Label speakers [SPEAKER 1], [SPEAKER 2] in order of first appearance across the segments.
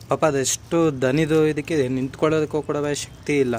[SPEAKER 1] ಪಾಪ ಅದೆಷ್ಟು ದನಿದು ಇದಕ್ಕೆ ನಿಂತ್ಕೊಳ್ಳೋದಕ್ಕೂ ಕೂಡ ಶಕ್ತಿ ಇಲ್ಲ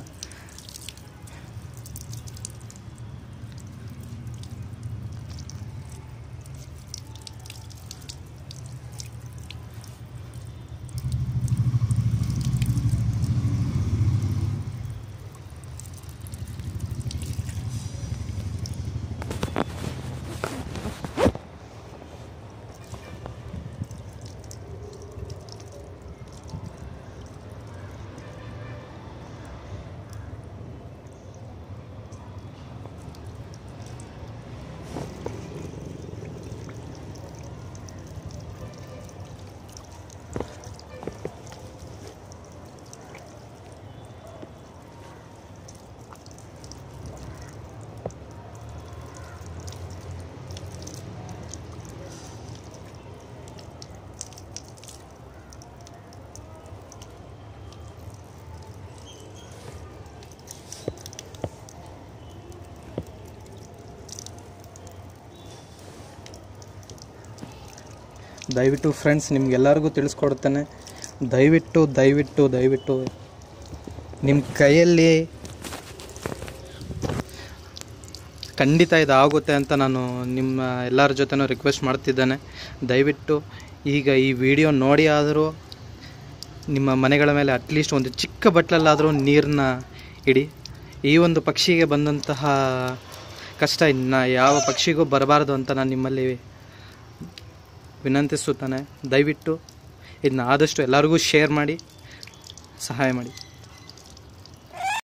[SPEAKER 1] ದಯವಿಟ್ಟು ಫ್ರೆಂಡ್ಸ್ ನಿಮ್ಗೆಲ್ಲರಿಗೂ ತಿಳಿಸ್ಕೊಡ್ತೇನೆ ದಯವಿಟ್ಟು ದಯವಿಟ್ಟು ದಯವಿಟ್ಟು ನಿಮ್ಮ ಕೈಯಲ್ಲಿ ಖಂಡಿತ ಇದು ಆಗುತ್ತೆ ಅಂತ ನಾನು ನಿಮ್ಮ ಎಲ್ಲರ ಜೊತೆನೂ ರಿಕ್ವೆಸ್ಟ್ ಮಾಡ್ತಿದ್ದೇನೆ ದಯವಿಟ್ಟು ಈಗ ಈ ವಿಡಿಯೋ ನೋಡಿ ಆದರೂ ನಿಮ್ಮ ಮನೆಗಳ ಮೇಲೆ ಅಟ್ಲೀಸ್ಟ್ ಒಂದು ಚಿಕ್ಕ ಬಟ್ಲಲ್ಲಾದರೂ ನೀರನ್ನ ಇಡಿ ಈ ಒಂದು ಪಕ್ಷಿಗೆ ಬಂದಂತಹ ಕಷ್ಟ ಇನ್ನು ಯಾವ ಪಕ್ಷಿಗೂ ಬರಬಾರ್ದು ಅಂತ ನಾನು ನಿಮ್ಮಲ್ಲಿ ವಿನಂತಿಸುತ್ತಾನೆ ದಯವಿಟ್ಟು ಇದನ್ನ ಆದಷ್ಟು ಎಲ್ಲರಿಗೂ ಶೇರ್ ಮಾಡಿ ಸಹಾಯ ಮಾಡಿ